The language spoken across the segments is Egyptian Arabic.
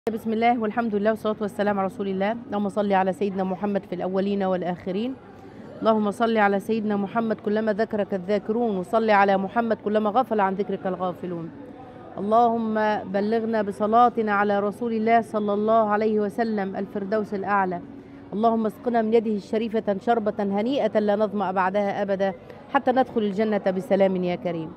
بسم الله والحمد لله والصلاة والسلام على رسول الله اللهم صل على سيدنا محمد في الأولين والآخرين اللهم صل على سيدنا محمد كلما ذكرك الذاكرون وصل على محمد كلما غفل عن ذكرك الغافلون اللهم بلغنا بصلاتنا على رسول الله صلى الله عليه وسلم الفردوس الأعلى اللهم اسقنا من يده الشريفة شربة هنيئة لا نظمأ بعدها أبدا حتى ندخل الجنة بسلام يا كريم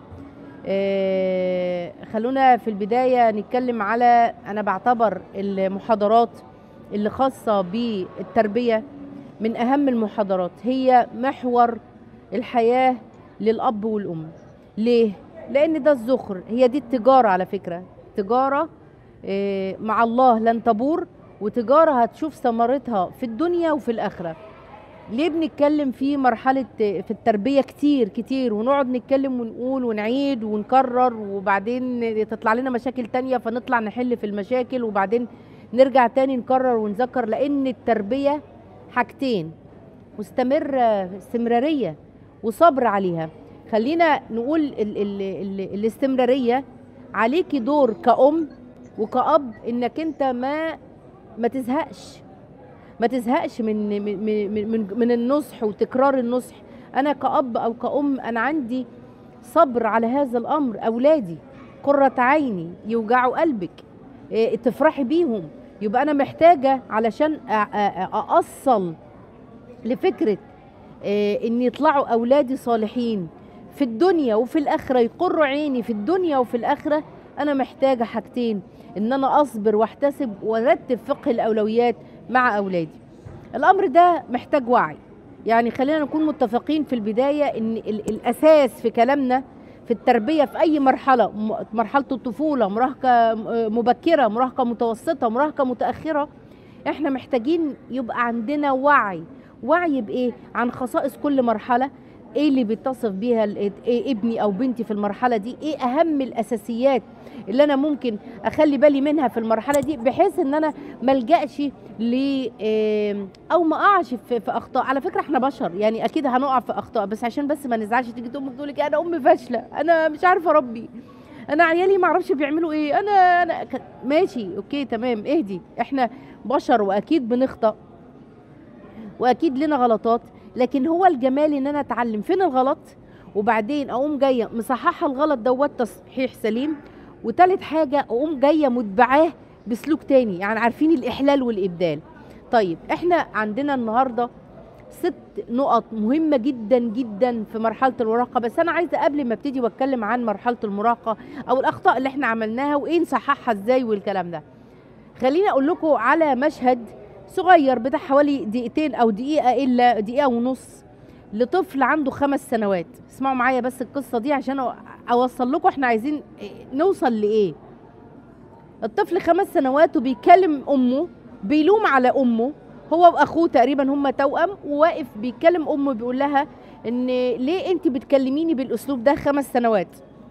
آه، خلونا في البداية نتكلم على أنا بعتبر المحاضرات اللي خاصة بالتربية من أهم المحاضرات هي محور الحياة للأب والأم ليه؟ لأن ده الزخر هي دي التجارة على فكرة تجارة آه، مع الله لن تبور وتجارة هتشوف ثمرتها في الدنيا وفي الآخرة ليه بنتكلم في مرحلة في التربية كتير كتير ونقعد نتكلم ونقول ونعيد ونكرر وبعدين تطلع لنا مشاكل تانية فنطلع نحل في المشاكل وبعدين نرجع تاني نكرر ونذكر لأن التربية حاجتين مستمرة استمرارية وصبر عليها خلينا نقول ال ال ال الاستمرارية عليكي دور كأم وكأب انك انت ما ما تزهقش ما تزهقش من من من من, من النصح وتكرار النصح انا كأب او كأم انا عندي صبر على هذا الامر اولادي قرة عيني يوجعوا قلبك إيه، تفرحي بيهم يبقى انا محتاجة علشان أ- أ- اأصل لفكرة إيه، ان يطلعوا اولادي صالحين في الدنيا وفي الاخرة يقروا عيني في الدنيا وفي الاخرة انا محتاجة حاجتين ان انا اصبر واحتسب وارتب فقه الاولويات مع اولادي الامر ده محتاج وعي يعني خلينا نكون متفقين في البدايه ان ال- الاساس في كلامنا في التربيه في اي مرحله م- مرحله الطفوله مراهقه م- مبكره مراهقه متوسطه مراهقه متاخره احنا محتاجين يبقى عندنا وعي وعي بايه عن خصائص كل مرحله ايه اللي بيتصف بيها ال- إيه ابني او بنتي في المرحله دي ايه اهم الاساسيات اللي انا ممكن اخلي بالي منها في المرحله دي بحيث ان انا ما الجاش ل آم، او ما اقعش في, في اخطاء على فكره احنا بشر يعني اكيد هنقع في اخطاء بس عشان بس ما نزعلش تيجي امك تقول لك انا ام فاشله انا مش عارفه اربي انا عيالي ما اعرفش بيعملوا ايه انا انا ك- ماشي اوكي تمام اهدي احنا بشر واكيد بنخطأ واكيد لنا غلطات لكن هو الجمال ان انا اتعلم فين الغلط وبعدين اقوم جايه مصححه الغلط دوت تصحيح سليم وتالت حاجه اقوم جايه متبعاه بسلوك تاني يعني عارفين الاحلال والابدال طيب احنا عندنا النهارده ست نقط مهمة جدا جدا في مرحلة المراهقة بس أنا عايزة قبل ما ابتدي واتكلم عن مرحلة المراهقة أو الأخطاء اللي احنا عملناها وإيه نصححها إزاي والكلام ده خليني أقول لكم على مشهد صغير بتاع حوالي دقيقتين أو دقيقة إلا دقيقة ونص لطفل عنده خمس سنوات اسمعوا معايا بس القصة دي عشان أ- أوصل لكم احنا عايزين نوصل لإيه الطفل خمس سنوات وبيكلم امه بيلوم على امه هو واخوه تقريبا هم توأم وواقف بيكلم امه بيقول لها ان ليه انت بتكلميني بالاسلوب ده خمس سنوات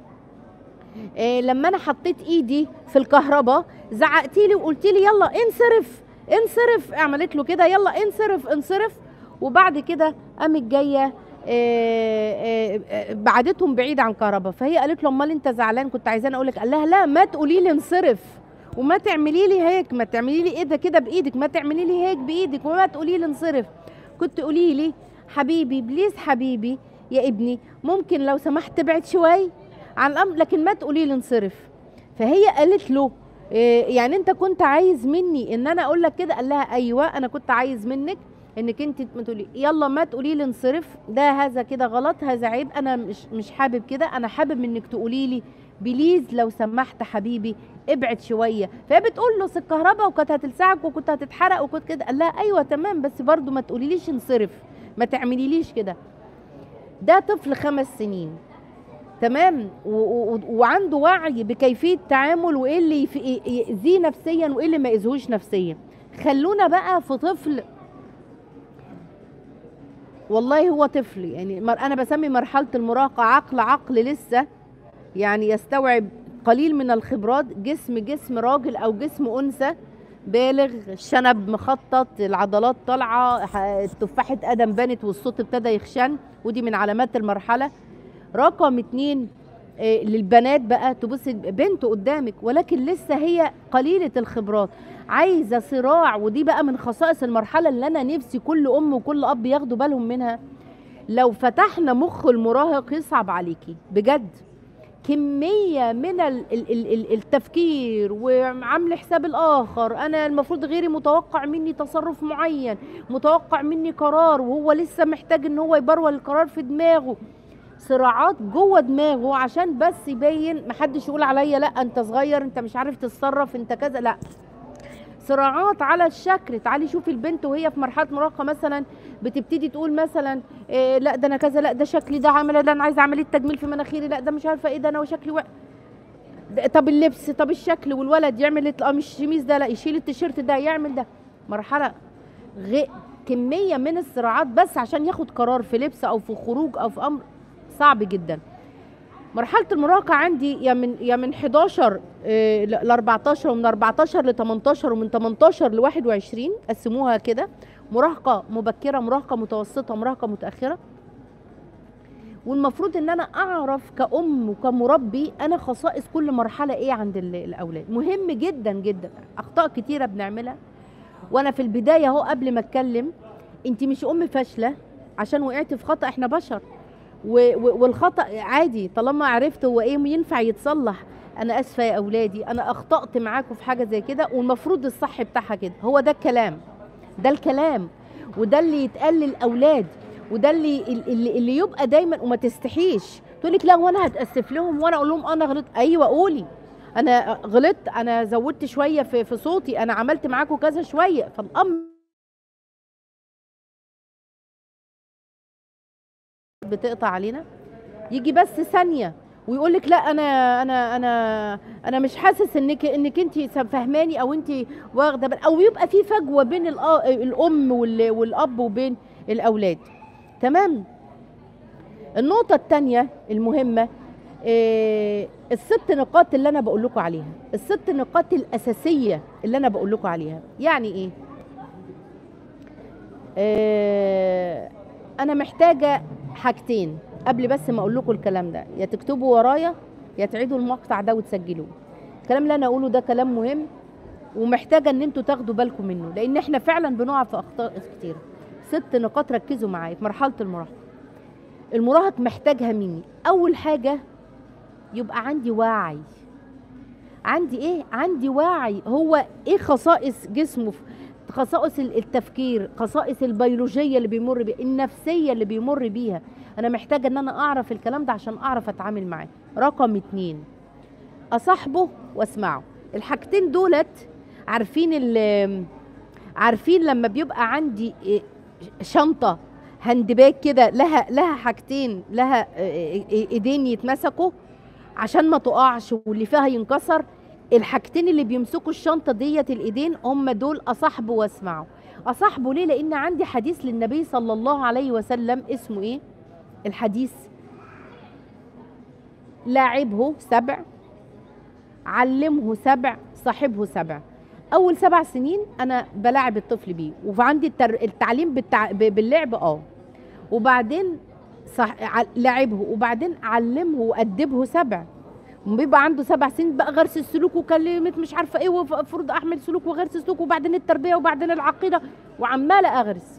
إيه لما انا حطيت ايدي في الكهرباء زعقتي لي وقلتي لي يلا انصرف انصرف عملت له كده يلا انصرف انصرف وبعد كده قامت جايه إيه إيه إيه بعدتهم بعيد عن كهرباء فهي قالت له امال انت زعلان كنت عايزاني اقول لك قال لها لا ما تقولي لي انصرف وما تعملي لي هيك ما تعملي لي ايه ده كده بايدك ما تعملي لي هيك بايدك وما تقولي لي انصرف كنت قولي لي حبيبي بليز حبيبي يا ابني ممكن لو سمحت تبعد شوي عن الامر لكن ما تقولي لي انصرف فهي قالت له إيه يعني انت كنت عايز مني ان انا اقول لك كده قال لها ايوه انا كنت عايز منك انك انت ما تقولي يلا ما تقولي لي انصرف ده هذا كده غلط هذا عيب انا مش مش حابب كده انا حابب انك تقولي لي بليز لو سمحت حبيبي ابعد شويه فهي بتقول له "أصل الكهرباء وكانت هتلسعك وكنت هتتحرق وكنت كده قال لها ايوه تمام بس برضو ما تقوليليش انصرف ما تعمليليش كده ده طفل خمس سنين تمام و- و- وعنده وعي بكيفيه التعامل وايه اللي يف- ي- يأذيه نفسيا وايه اللي ما يأذيهوش نفسيا خلونا بقى في طفل والله هو طفل يعني مر- انا بسمي مرحله المراهقه عقل عقل لسه يعني يستوعب قليل من الخبرات جسم جسم راجل او جسم انثى بالغ الشنب مخطط العضلات طالعه ح- تفاحه ادم بنت والصوت ابتدى يخشن ودي من علامات المرحله رقم اتنين إيه للبنات بقى تبص بنت قدامك ولكن لسه هي قليله الخبرات عايزه صراع ودي بقى من خصائص المرحله اللي انا نفسي كل ام وكل اب ياخدوا بالهم منها لو فتحنا مخ المراهق يصعب عليكي بجد كميه من ال- ال- ال- ال- التفكير وعامل حساب الاخر انا المفروض غيري متوقع مني تصرف معين متوقع مني قرار وهو لسه محتاج ان هو يبرول القرار في دماغه صراعات جوه دماغه عشان بس يبين محدش يقول عليا لا انت صغير انت مش عارف تتصرف انت كذا لا صراعات على الشكل تعالي شوفي البنت وهي في مرحله مراهقه مثلا بتبتدي تقول مثلا إيه لا ده انا كذا لا ده شكلي ده عامله ده انا عايزه عمليه تجميل في مناخيري لا ده مش عارفه ايه ده انا وشكلي و... ده- طب اللبس طب الشكل والولد يعمل الت- اه مش الشميز ده لا يشيل التيشيرت ده يعمل ده مرحله غ... كميه من الصراعات بس عشان ياخد قرار في لبس او في خروج او في امر صعب جدا مرحله المراهقه عندي يا من يا من 11 آه، ل 14 ومن 14 ل 18 ومن 18 ل 21 قسموها كده مراهقه مبكره مراهقه متوسطه مراهقه متاخره والمفروض ان انا اعرف كأم وكمربي انا خصائص كل مرحله ايه عند ال- الاولاد مهم جدا جدا اخطاء كتيره بنعملها وانا في البدايه اهو قبل ما اتكلم انت مش ام فاشله عشان وقعت في خطا احنا بشر و- و- والخطا عادي طالما عرفت هو ايه ينفع يتصلح انا اسفه يا اولادي انا اخطات معاكم في حاجه زي كده والمفروض الصح بتاعها كده هو ده الكلام ده الكلام وده اللي يتقال للاولاد وده اللي اللي, اللي يبقى دايما وما تستحيش تقول لك لا وانا هتاسف لهم وانا اقول لهم انا غلطت ايوه قولي انا غلطت انا زودت شويه في في صوتي انا عملت معاكم كذا شويه فالامر بتقطع علينا يجي بس ثانيه ويقول لك لا انا انا انا انا مش حاسس انك انك انت فاهماني او انت واخده بال او يبقى في فجوه بين الأ- الام وال- والاب وبين الاولاد تمام النقطه الثانيه المهمه إيه الست نقاط اللي انا بقول لكم عليها الست نقاط الاساسيه اللي انا بقول لكم عليها يعني ايه آه، انا محتاجه حاجتين قبل بس ما اقول لكم الكلام ده يا تكتبوا ورايا يا تعيدوا المقطع ده وتسجلوه الكلام اللي انا اقوله ده كلام مهم ومحتاجه ان انتوا تاخدوا بالكم منه لان احنا فعلا بنقع في اخطاء كتير ست نقاط ركزوا معايا في مرحله المراهقه المراهق محتاجها مني اول حاجه يبقى عندي وعي عندي ايه عندي وعي هو ايه خصائص جسمه في- خصائص ال- التفكير خصائص البيولوجيه اللي بيمر بيها النفسيه اللي بيمر بيها انا محتاجه ان انا اعرف الكلام ده عشان اعرف اتعامل معاه رقم اتنين اصاحبه واسمعه الحاجتين دولت عارفين ال- عارفين لما بيبقى عندي إيه شنطه هاند باج كده لها لها حاجتين لها إيه إيه ايدين يتمسكوا عشان ما تقعش واللي فيها ينكسر الحاجتين اللي بيمسكوا الشنطه ديت الايدين هم دول اصاحبه واسمعه اصاحبه ليه لان عندي حديث للنبي صلى الله عليه وسلم اسمه ايه الحديث لاعبه سبع علمه سبع صاحبه سبع اول سبع سنين انا بلاعب الطفل بيه وعندي التر... التعليم بالتع... ب- باللعب اه وبعدين صح... ع- لعبه وبعدين علمه وادبه سبع بيبقى عنده سبع سنين بقى غرس السلوك وكلمه مش عارفه ايه وفرض احمل سلوك وغرس السلوك وبعدين التربيه وبعدين العقيده وعماله اغرس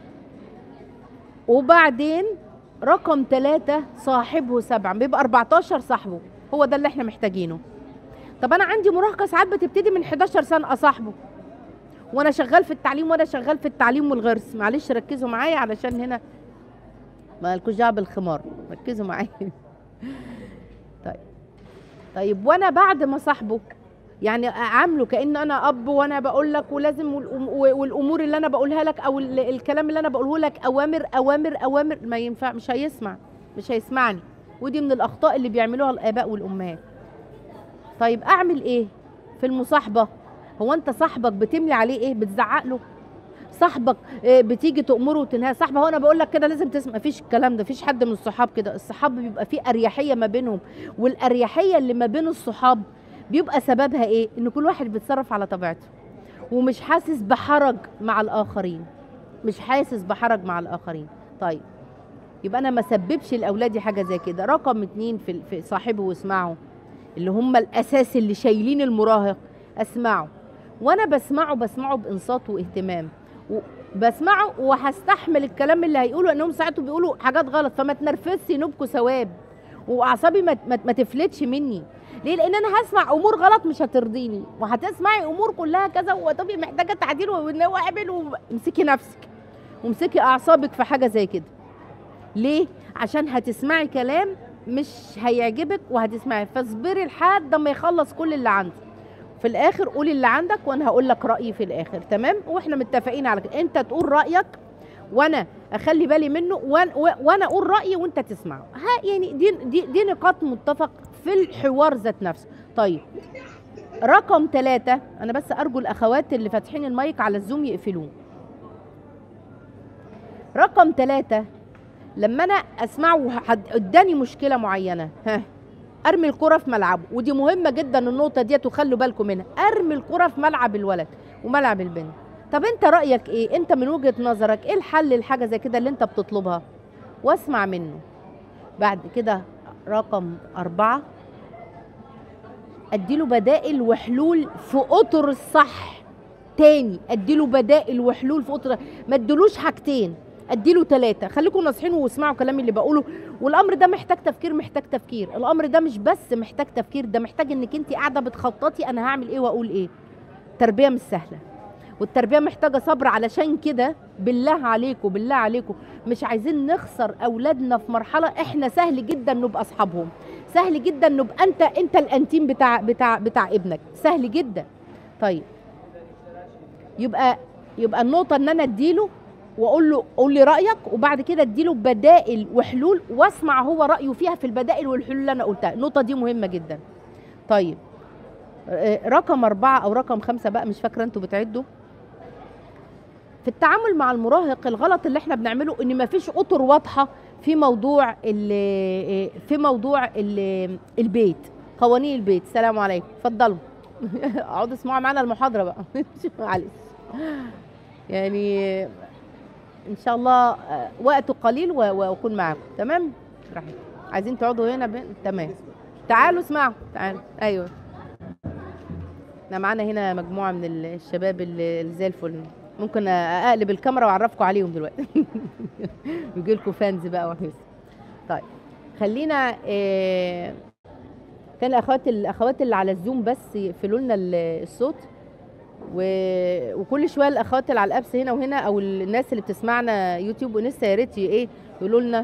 وبعدين رقم ثلاثة صاحبه سبعة بيبقى 14 صاحبه هو ده اللي احنا محتاجينه طب انا عندي مراهقة ساعات بتبتدي من 11 سنة اصاحبه وانا شغال في التعليم وانا شغال في التعليم والغرس معلش ركزوا معايا علشان هنا ما لكوش دعوه بالخمار ركزوا معايا طيب طيب وانا بعد ما صاحبه يعني اعامله كان انا اب وانا بقول لك ولازم والأم- والامور اللي انا بقولها لك او ال- الكلام اللي انا بقوله لك اوامر اوامر اوامر ما ينفع مش هيسمع مش هيسمعني ودي من الاخطاء اللي بيعملوها الاباء والامهات طيب اعمل ايه في المصاحبه هو انت صاحبك بتملي عليه ايه بتزعق له صاحبك آه، بتيجي تأمره وتنهاه صاحبه هو انا بقول لك كده لازم تسمع مفيش الكلام ده مفيش حد من الصحاب كده الصحاب بيبقى فيه اريحيه ما بينهم والاريحيه اللي ما بين الصحاب بيبقى سببها ايه ان كل واحد بيتصرف على طبيعته ومش حاسس بحرج مع الاخرين مش حاسس بحرج مع الاخرين طيب يبقى انا ما سببش لاولادي حاجه زي كده رقم اتنين في في صاحبه واسمعه اللي هم الاساس اللي شايلين المراهق اسمعه وانا بسمعه بسمعه بانصات واهتمام بسمعه وهستحمل الكلام اللي هيقوله لانهم ساعته بيقولوا حاجات غلط فما تنرفزش ينوبكوا ثواب واعصابي ما, ما, ما تفلتش مني ليه لان انا هسمع امور غلط مش هترضيني وهتسمعي امور كلها كذا وتبقي محتاجه تعديل واعمل وامسكي نفسك وامسكي اعصابك في حاجه زي كده ليه عشان هتسمعي كلام مش هيعجبك وهتسمعي فاصبري لحد ما يخلص كل اللي عنده في الاخر قولي اللي عندك وانا هقول لك رايي في الاخر تمام واحنا متفقين على كده انت تقول رايك وانا اخلي بالي منه وانا, وأنا اقول رايي وانت تسمعه ها يعني دي دي, دي نقاط متفق في الحوار ذات نفسه طيب رقم ثلاثة أنا بس أرجو الأخوات اللي فاتحين المايك على الزوم يقفلوه رقم ثلاثة لما أنا أسمعه اداني مشكلة معينة ها ارمي الكره في ملعبه ودي مهمه جدا النقطه ديت وخلوا بالكم منها ارمي الكره في ملعب الولد وملعب البنت طب انت رايك ايه انت من وجهه نظرك ايه الحل لحاجه زي كده اللي انت بتطلبها واسمع منه بعد كده رقم أربعة أديله بدائل وحلول في أطر الصح تاني أديله بدائل وحلول في أطر ما ادلوش حاجتين اديله ثلاثه خليكم ناصحين واسمعوا كلامي اللي بقوله والامر ده محتاج تفكير محتاج تفكير الامر ده مش بس محتاج تفكير ده محتاج انك انت قاعده بتخططي انا هعمل ايه واقول ايه تربيه مش سهله والتربيه محتاجه صبر علشان كده بالله عليكم بالله عليكم مش عايزين نخسر اولادنا في مرحله احنا سهل جدا نبقى اصحابهم سهل جدا نبقى انت انت الانتيم بتاع بتاع بتاع ابنك سهل جدا طيب يبقى يبقى النقطه ان انا اديله واقول له قول لي رايك وبعد كده اديله بدائل وحلول واسمع هو رايه فيها في البدائل والحلول اللي انا قلتها النقطه دي مهمه جدا طيب آه، رقم أربعة أو رقم خمسة بقى مش فاكرة أنتوا بتعدوا في التعامل مع المراهق الغلط اللي احنا بنعمله ان مفيش اطر واضحه في موضوع آه، في موضوع البيت قوانين البيت السلام عليكم اتفضلوا اقعدوا اسمعوا معانا المحاضره بقى معلش يعني ان شاء الله آه، وقت قليل واكون معاكم تمام رحيم عايزين تقعدوا هنا ب... تمام تعالوا اسمعوا تعالوا ايوه احنا معانا هنا مجموعه من الشباب اللي زي الفل ممكن اقلب الكاميرا واعرفكم عليهم دلوقتي يجي لكم فانز بقى وحيس طيب خلينا إيه... كان الاخوات الاخوات اللي على الزوم بس يقفلوا لنا الصوت و... وكل شويه الاخوات اللي على الابس هنا وهنا او الناس اللي بتسمعنا يوتيوب ونسا يا ريت ايه يقولوا لنا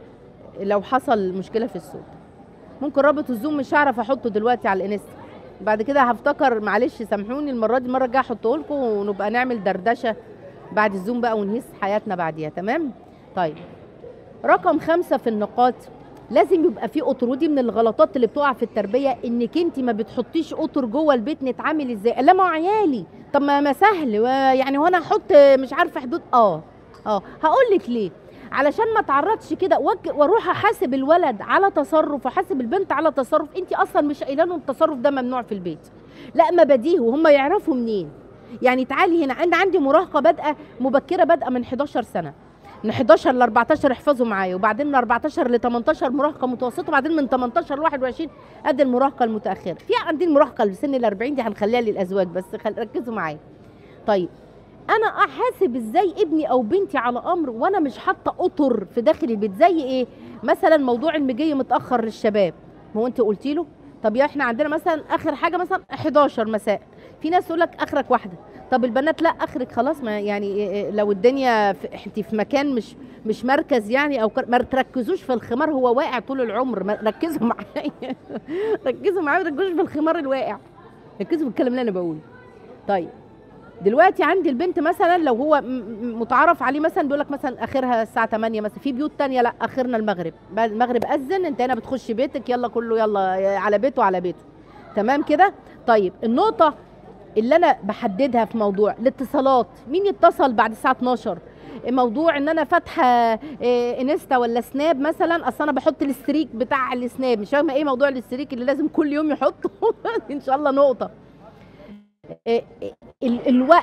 لو حصل مشكله في الصوت ممكن رابط الزوم مش هعرف احطه دلوقتي على الانستا بعد كده هفتكر معلش سامحوني المره دي المره الجايه احطه لكم ونبقى نعمل دردشه بعد الزوم بقى ونهيس حياتنا بعديها تمام طيب رقم خمسة في النقاط لازم يبقى في اطر ودي من الغلطات اللي بتقع في التربيه انك انت ما بتحطيش اطر جوه البيت نتعامل ازاي لا ما عيالي طب ما ما سهل يعني وانا احط مش عارفه حدود اه اه هقول لك ليه علشان ما تعرضش كده واروح احاسب الولد على تصرف واحاسب البنت على تصرف انت اصلا مش قايله لهم التصرف ده ممنوع في البيت لا ما بديه وهم يعرفوا منين يعني تعالي هنا انا عندي مراهقه بادئه مبكره بادئه من 11 سنه من 11 ل 14 احفظوا معايا وبعدين من 14 ل 18 مراهقه متوسطه وبعدين من 18 ل 21 قد المراهقه المتاخره في عندي المراهقه اللي سن ال 40 دي هنخليها للازواج بس خل... ركزوا معايا طيب انا احاسب ازاي ابني او بنتي على امر وانا مش حاطه اطر في داخل البيت زي ايه مثلا موضوع المجي متاخر للشباب ما هو انت قلتي له طب يا احنا عندنا مثلا اخر حاجه مثلا 11 مساء في ناس تقول لك اخرك واحده طب البنات لا اخرك خلاص ما يعني إيه، إيه، لو الدنيا في انت في مكان مش مش مركز يعني او ما تركزوش في الخمار هو واقع طول العمر ركزوا معايا ركزوا معايا ما تركزوش في الخمار الواقع ركزوا في الكلام اللي انا بقوله طيب دلوقتي عندي البنت مثلا لو هو متعارف عليه مثلا بيقول لك مثلا اخرها الساعه 8 مثلا في بيوت تانية لا اخرنا المغرب المغرب اذن انت هنا بتخش بيتك يلا كله يلا على بيته على بيته تمام كده طيب النقطه اللي انا بحددها في موضوع الاتصالات مين يتصل بعد الساعه 12 موضوع ان انا فاتحه آه، انستا ولا سناب مثلا اصل انا بحط الستريك بتاع السناب مش فاهمه ايه موضوع الستريك اللي لازم كل يوم يحطه ان شاء الله نقطه آه، الوقت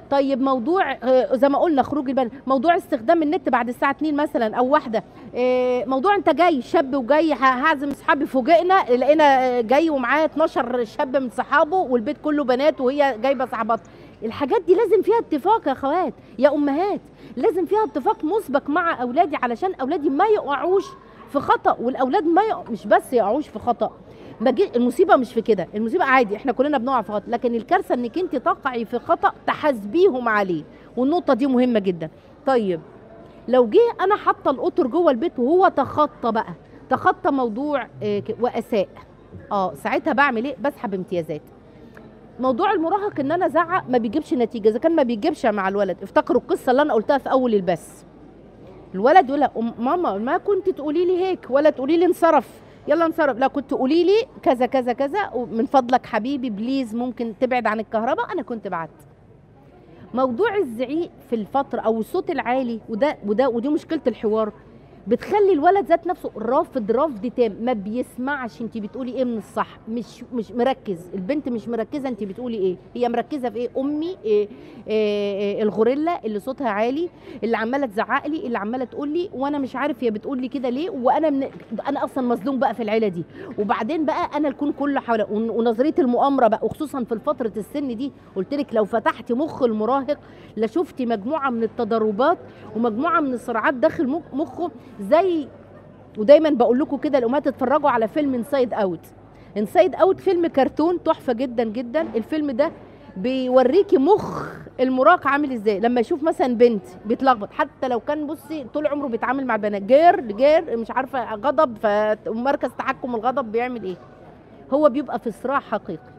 طيب موضوع آه، زي ما قلنا خروج البنات موضوع استخدام النت بعد الساعه 2 مثلا او واحده آه، موضوع انت جاي شاب وجاي ه- هعزم اصحابي فوجئنا لقينا آه، جاي ومعاه 12 شاب من صحابه والبيت كله بنات وهي جايبه صاحبات الحاجات دي لازم فيها اتفاق يا اخوات يا امهات لازم فيها اتفاق مسبق مع اولادي علشان اولادي ما يقعوش في خطا والاولاد ما يقع مش بس يقعوش في خطا ما جي- المصيبه مش في كده المصيبه عادي احنا كلنا بنقع في خطا لكن الكارثه انك انت تقعي في خطا تحاسبيهم عليه والنقطه دي مهمه جدا طيب لو جه انا حاطه القطر جوه البيت وهو تخطى بقى تخطى موضوع آه، ك- واساء اه ساعتها بعمل ايه بسحب امتيازات موضوع المراهق ان انا ازعق ما بيجيبش نتيجه اذا كان ما بيجيبش مع الولد افتكروا القصه اللي انا قلتها في اول البث الولد يقول لها "أم- ماما ما كنت تقولي لي هيك ولا تقولي لي انصرف يلا انصرف لا كنت قولي لي كذا كذا كذا ومن فضلك حبيبي بليز ممكن تبعد عن الكهرباء انا كنت بعت موضوع الزعيق في الفتره او الصوت العالي وده وده ودي مشكله الحوار بتخلي الولد ذات نفسه رافض رفض تام ما بيسمعش انت بتقولي ايه من الصح مش مش مركز البنت مش مركزه انت بتقولي ايه هي مركزه في ايه امي إيه إيه إيه الغوريلا اللي صوتها عالي اللي عماله تزعق لي اللي عماله تقول لي وانا مش عارف هي بتقول لي كده ليه وانا من انا اصلا مظلوم بقى في العيله دي وبعدين بقى انا الكون كله حول ون- ونظريه المؤامره بقى وخصوصا في فتره السن دي قلت لك لو فتحتي مخ المراهق لشفتي مجموعه من التضاربات ومجموعه من الصراعات داخل مخ- مخه زي ودايما بقول لكم كده الامهات اتفرجوا على فيلم انسايد اوت انسايد اوت فيلم كرتون تحفه جدا جدا الفيلم ده بيوريكي مخ المراهق عامل ازاي لما يشوف مثلا بنت بيتلخبط حتى لو كان بصي طول عمره بيتعامل مع بنات جير جير مش عارفه غضب فمركز تحكم الغضب بيعمل ايه هو بيبقى في صراع حقيقي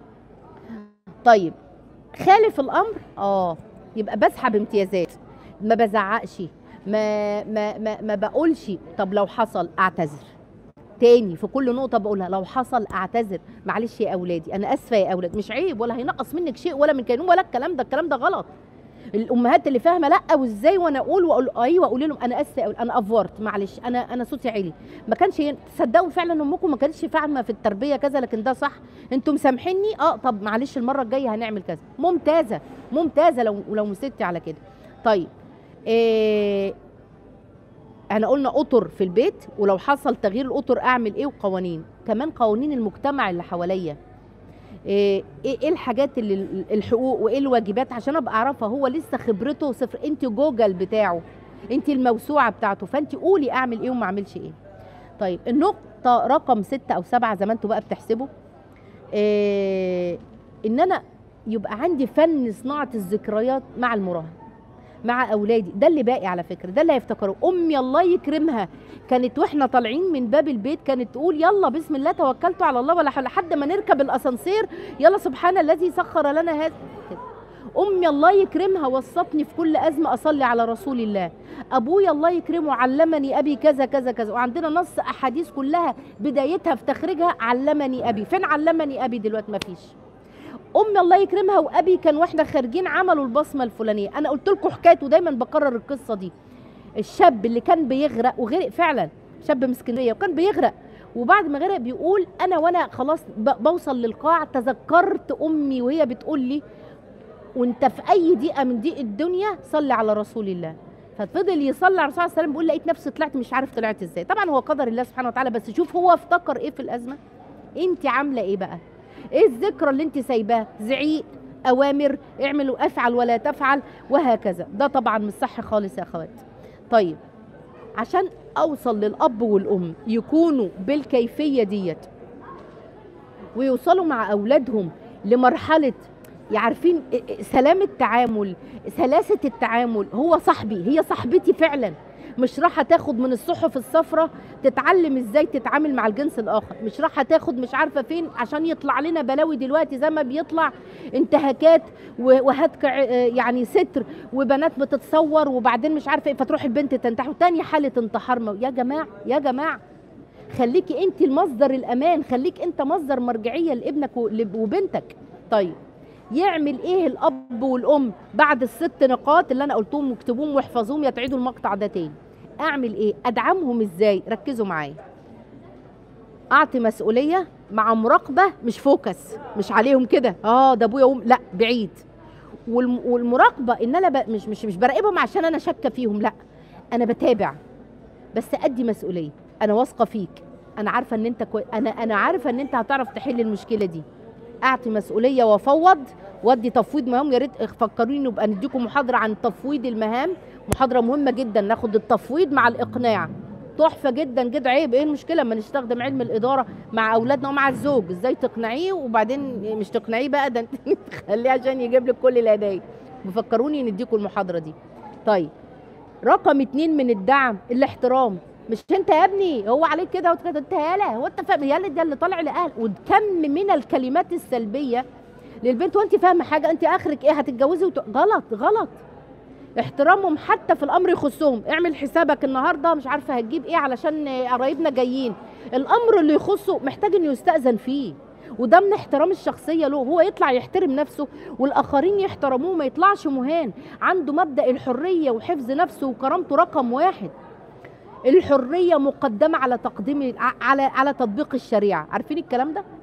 طيب خالف الامر اه يبقى بسحب امتيازات ما بزعقش ما ما ما, ما بقولش طب لو حصل اعتذر تاني في كل نقطه بقولها لو حصل اعتذر معلش يا اولادي انا اسفه يا اولاد مش عيب ولا هينقص منك شيء ولا من كينون ولا الكلام ده الكلام ده غلط الامهات اللي فاهمه لا وازاي وانا اقول واقول ايوه اقول لهم انا اسفه أقول انا افورت معلش انا انا صوتي عالي ما كانش ين- تصدقوا فعلا امكم ما كانتش فاهمه في التربيه كذا لكن ده صح انتم مسامحيني اه طب معلش المره الجايه هنعمل كذا ممتازه ممتازه لو لو مسكتي على كده طيب إيه احنا قلنا قطر في البيت ولو حصل تغيير القطر اعمل ايه وقوانين كمان قوانين المجتمع اللي حواليا ايه ايه الحاجات اللي الحقوق وايه الواجبات عشان ابقى اعرفها هو لسه خبرته صفر انت جوجل بتاعه انت الموسوعه بتاعته فانت قولي اعمل ايه وما اعملش ايه طيب النقطه رقم ستة او سبعة زي ما انتوا بقى بتحسبوا إيه ان انا يبقى عندي فن صناعه الذكريات مع المراهق مع اولادي ده اللي باقي على فكره ده اللي هيفتكروا امي الله يكرمها كانت واحنا طالعين من باب البيت كانت تقول يلا بسم الله توكلت على الله ولا حول لحد ما نركب الاسانسير يلا سبحان الذي سخر لنا هذا كده. امي الله يكرمها وصتني في كل ازمه اصلي على رسول الله ابويا الله يكرمه علمني ابي كذا كذا كذا وعندنا نص احاديث كلها بدايتها في تخريجها علمني ابي فين علمني ابي دلوقتي مفيش امي الله يكرمها وابي كان واحنا خارجين عملوا البصمه الفلانيه انا قلت لكم حكايه ودايما بكرر القصه دي الشاب اللي كان بيغرق وغرق فعلا شاب من اسكندريه وكان بيغرق وبعد ما غرق بيقول انا وانا خلاص ب- بوصل للقاع تذكرت امي وهي بتقول لي وانت في اي دقيقه من دقيق الدنيا صلي على رسول الله ففضل يصلي على الرسول عليه السلام بيقول لقيت نفسي طلعت مش عارف طلعت ازاي طبعا هو قدر الله سبحانه وتعالى بس شوف هو افتكر ايه في الازمه انت عامله ايه بقى ايه الذكرى اللي انت سايباها زعيق اوامر اعملوا افعل ولا تفعل وهكذا ده طبعا مش صح خالص يا اخوات طيب عشان اوصل للاب والام يكونوا بالكيفيه ديت ويوصلوا مع اولادهم لمرحله عارفين سلام التعامل سلاسه التعامل هو صاحبي هي صاحبتي فعلا مش راح تاخد من الصحف الصفراء تتعلم ازاي تتعامل مع الجنس الاخر مش راح تاخد مش عارفه فين عشان يطلع لنا بلاوي دلوقتي زي ما بيطلع انتهاكات و- وهتك ع- يعني ستر وبنات بتتصور وبعدين مش عارفه ايه فتروح البنت تنتحر تاني حاله انتحار مو- يا جماعه يا جماعه خليكي انت المصدر الامان خليك انت مصدر مرجعيه لابنك ول- وبنتك طيب يعمل ايه الاب والام بعد الست نقاط اللي انا قلتهم واكتبوهم واحفظوهم يا تعيدوا المقطع ده تاني اعمل ايه ادعمهم ازاي ركزوا معايا اعطي مسؤوليه مع مراقبه مش فوكس مش عليهم كده اه ده ابويا وام لا بعيد والم- والمراقبه ان انا ب... مش مش مش براقبهم عشان انا شاكه فيهم لا انا بتابع بس ادي مسؤوليه انا واثقه فيك انا عارفه ان انت كوي... انا انا عارفه ان انت هتعرف تحل المشكله دي اعطي مسؤوليه وافوض وادي تفويض مهام يا ريت فكروني نبقى نديكم محاضره عن تفويض المهام محاضره مهمه جدا ناخد التفويض مع الاقناع تحفه جدا جدا عيب ايه المشكله اما نستخدم علم الاداره مع اولادنا ومع الزوج ازاي تقنعيه وبعدين مش تقنعيه بقى ده انت تخليه عشان يجيب لك كل الهدايا بفكروني نديكم المحاضره دي طيب رقم اتنين من الدعم الاحترام مش انت يا ابني هو عليك كده وكده انت يالا هو انت فاهم يالا ده اللي طالع لاهل وكم من الكلمات السلبيه للبنت وانت فاهمه حاجه انت اخرك ايه هتتجوزي وت... غلط غلط احترامهم حتى في الامر يخصهم اعمل حسابك النهارده مش عارفه هتجيب ايه علشان قرايبنا جايين الامر اللي يخصه محتاج انه يستاذن فيه وده من احترام الشخصيه له هو يطلع يحترم نفسه والاخرين يحترموه ما يطلعش مهان عنده مبدا الحريه وحفظ نفسه وكرامته رقم واحد الحريه مقدمه على تقديم على على تطبيق الشريعه عارفين الكلام ده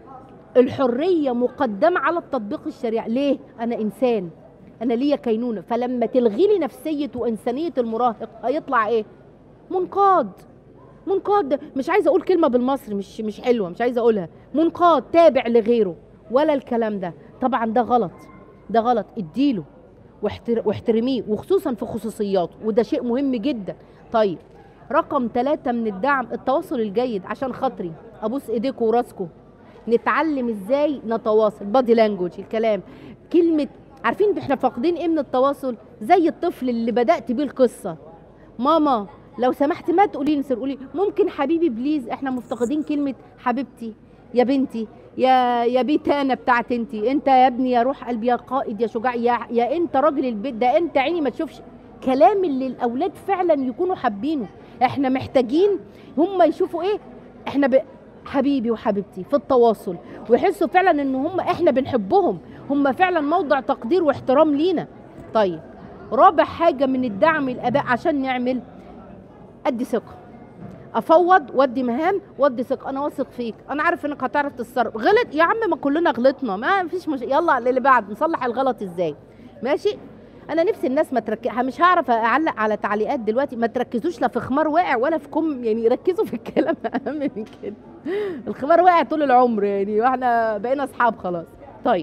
الحريه مقدمه على تطبيق الشريعه ليه انا انسان انا ليا كينونه فلما تلغي لي نفسيه وانسانيه المراهق هيطلع ايه منقاد منقاد مش عايزه اقول كلمه بالمصري مش مش حلوه مش عايزه اقولها منقاد تابع لغيره ولا الكلام ده طبعا ده غلط ده غلط اديله واحتر... واحترميه وخصوصا في خصوصياته وده شيء مهم جدا طيب رقم ثلاثة من الدعم التواصل الجيد عشان خاطري ابوس ايديكم وراسكم نتعلم ازاي نتواصل بادي لانجوج الكلام كلمه عارفين احنا فاقدين ايه من التواصل زي الطفل اللي بدات بيه القصه ماما لو سمحت ما تقولي لي قولي ممكن حبيبي بليز احنا مفتقدين كلمه حبيبتي يا بنتي يا يا بيتانا بتاعت انت انت يا ابني يا روح قلبي يا قائد يا شجاع يا يا انت راجل البيت ده انت عيني ما تشوفش كلام اللي الاولاد فعلا يكونوا حابينه احنا محتاجين هم يشوفوا ايه احنا ب... حبيبي وحبيبتي في التواصل ويحسوا فعلا ان هم احنا بنحبهم هم فعلا موضع تقدير واحترام لينا طيب رابع حاجه من الدعم الاباء عشان نعمل ادي ثقه افوض وادي مهام وادي ثقه انا واثق فيك انا عارف انك هتعرف تتصرف غلط يا عم ما كلنا غلطنا ما فيش مش... يلا اللي بعد نصلح الغلط ازاي ماشي انا نفسي الناس ما تركز مش هعرف اعلق على تعليقات دلوقتي ما تركزوش لا في خمار واقع ولا في كم يعني ركزوا في الكلام اهم من كده الخمار واقع طول العمر يعني واحنا بقينا اصحاب خلاص طيب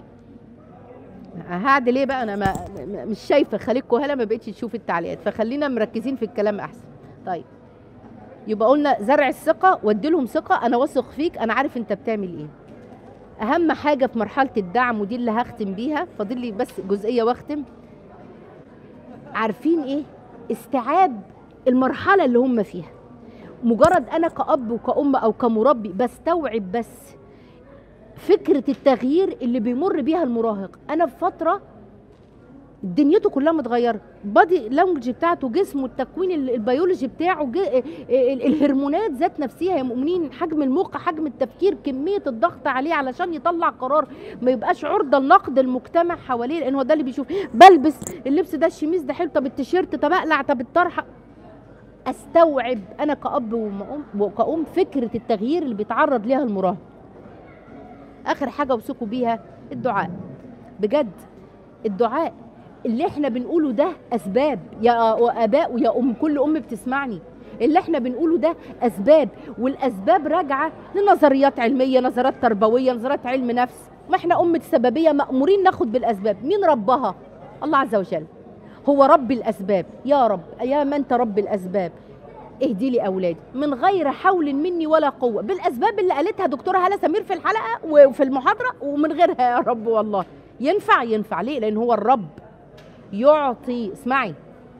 هعدل ايه بقى انا ما مش شايفه خليكوا هلا ما بقتش تشوف التعليقات فخلينا مركزين في الكلام احسن طيب يبقى قلنا زرع الثقه وادي لهم ثقه انا واثق فيك انا عارف انت بتعمل ايه اهم حاجه في مرحله الدعم ودي اللي هختم بيها فاضل لي بس جزئيه واختم عارفين ايه استيعاب المرحله اللي هم فيها مجرد انا كاب وكأم او كمربي بستوعب بس فكره التغيير اللي بيمر بيها المراهق انا في فتره دنيته كلها متغيره بادي لانجوج بتاعته جسمه التكوين البيولوجي بتاعه الهرمونات ذات نفسها يا مؤمنين حجم المخ حجم التفكير كميه الضغط عليه علشان يطلع قرار ما يبقاش عرضه لنقد المجتمع حواليه لان هو ده اللي بيشوف بلبس اللبس ده الشميز ده حلو طب التيشيرت طب اقلع طب الطرحه استوعب انا كاب وام وكأم فكره التغيير اللي بيتعرض ليها المراهق اخر حاجه اوصيكم بيها الدعاء بجد الدعاء اللي احنا بنقوله ده اسباب يا اباء ويا ام كل ام بتسمعني اللي احنا بنقوله ده اسباب والاسباب راجعه لنظريات علميه نظريات تربويه نظريات علم نفس ما احنا امه السببيه مامورين ناخد بالاسباب مين ربها الله عز وجل هو رب الاسباب يا رب يا من انت رب الاسباب اهدي لي اولادي من غير حول مني ولا قوه بالاسباب اللي قالتها دكتوره هاله سمير في الحلقه وفي المحاضره ومن غيرها يا رب والله ينفع ينفع ليه لان هو الرب يعطي اسمعي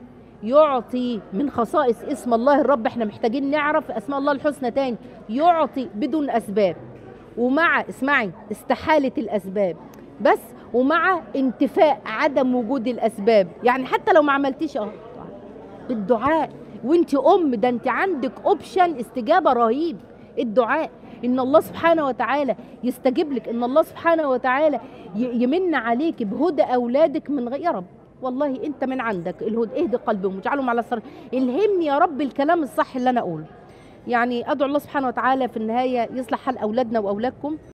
يعطي من خصائص اسم الله الرب احنا محتاجين نعرف اسماء الله الحسنى تاني يعطي بدون اسباب ومع اسمعي استحاله الاسباب بس ومع انتفاء عدم وجود الاسباب يعني حتى لو ما عملتيش اه بالدعاء وانت ام ده انت عندك اوبشن استجابه رهيب الدعاء ان الله سبحانه وتعالى يستجيب لك ان الله سبحانه وتعالى يمن عليك بهدى اولادك من غير يا رب والله انت من عندك الهدى اهدي قلبهم واجعلهم على الصراط الهمني يا رب الكلام الصح اللي انا اقوله يعني ادعو الله سبحانه وتعالى في النهايه يصلح حال اولادنا واولادكم